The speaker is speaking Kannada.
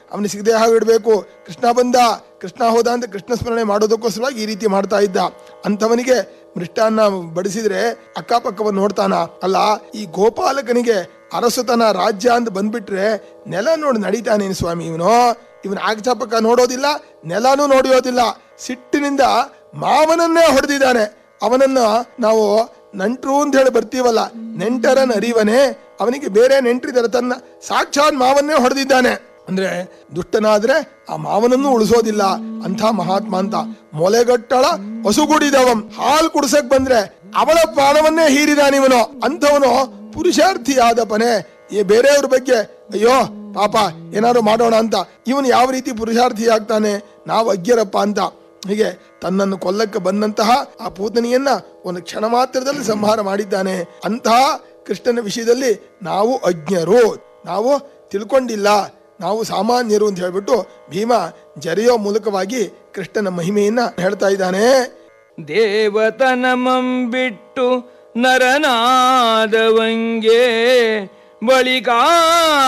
ಅವನಿಗೆ ಸಿಗದೆ ಹಾಗಿಡ್ಬೇಕು ಕೃಷ್ಣ ಬಂದ ಕೃಷ್ಣ ಹೋದ ಅಂತ ಕೃಷ್ಣ ಸ್ಮರಣೆ ಮಾಡೋದಕ್ಕೋಸ್ಕರವಾಗಿ ಈ ರೀತಿ ಮಾಡ್ತಾ ಇದ್ದ ಅಂಥವನಿಗೆ ಮೃಷ್ಟಾನ್ನ ಬಡಿಸಿದ್ರೆ ಅಕ್ಕಪಕ್ಕವನ್ನು ನೋಡ್ತಾನ ಅಲ್ಲ ಈ ಗೋಪಾಲಕನಿಗೆ ಅರಸುತನ ರಾಜ್ಯ ಅಂತ ಬಂದ್ಬಿಟ್ರೆ ನೆಲ ನೋಡಿ ನಡೀತಾನೆ ಸ್ವಾಮಿ ಇವನು ಇವನ್ ಆಗಚಪಕ್ಕ ನೋಡೋದಿಲ್ಲ ನೆಲನೂ ನೋಡಿಯೋದಿಲ್ಲ ಸಿಟ್ಟಿನಿಂದ ಮಾವನನ್ನೇ ಹೊಡೆದಿದ್ದಾನೆ ಅವನನ್ನ ನಾವು ನಂಟ್ರು ಅಂತ ಹೇಳಿ ಬರ್ತೀವಲ್ಲ ನೆಂಟರನ್ ಅರಿವನೇ ಅವನಿಗೆ ಬೇರೆ ನೆಂಟ್ರಿದ್ದಾರೆ ತನ್ನ ಸಾಕ್ಷಾತ್ ಮಾವನ್ನೇ ಹೊಡೆದಿದ್ದಾನೆ ಅಂದ್ರೆ ದುಷ್ಟನಾದ್ರೆ ಆ ಮಾವನನ್ನು ಉಳಿಸೋದಿಲ್ಲ ಅಂಥ ಮಹಾತ್ಮ ಅಂತ ಮೊಲೆಗಟ್ಟಳ ಹಸುಗುಡಿದವಂ ಹಾಲು ಕುಡ್ಸಕ್ ಬಂದ್ರೆ ಅವಳ ಪ್ರಾಣವನ್ನೇ ಹೀರಿದಾನಿವನು ಅಂಥವನು ಪುರುಷಾರ್ಥಿ ಆದಪನೆ ಈ ಬೇರೆಯವ್ರ ಬಗ್ಗೆ ಅಯ್ಯೋ ಪಾಪ ಏನಾದ್ರು ಮಾಡೋಣ ಅಂತ ಇವನು ಯಾವ ರೀತಿ ಪುರುಷಾರ್ಥಿ ಆಗ್ತಾನೆ ನಾವು ಅಗ್ಯರಪ್ಪ ಅಂತ ಹೀಗೆ ತನ್ನನ್ನು ಕೊಲ್ಲಕ್ಕೆ ಬಂದಂತಹ ಆ ಪೂತನಿಯನ್ನ ಒಂದು ಕ್ಷಣ ಮಾತ್ರದಲ್ಲಿ ಸಂಹಾರ ಮಾಡಿದ್ದಾನೆ ಅಂತಹ ಕೃಷ್ಣನ ವಿಷಯದಲ್ಲಿ ನಾವು ಅಜ್ಞರು ನಾವು ತಿಳ್ಕೊಂಡಿಲ್ಲ ನಾವು ಸಾಮಾನ್ಯರು ಅಂತ ಹೇಳ್ಬಿಟ್ಟು ಭೀಮ ಜರೆಯೋ ಮೂಲಕವಾಗಿ ಕೃಷ್ಣನ ಮಹಿಮೆಯನ್ನ ಹೇಳ್ತಾ ಇದ್ದಾನೆ ದೇವತನಮಂ ಬಿಟ್ಟು ನರನಾದವಂಗೆ ಬಳಿಕ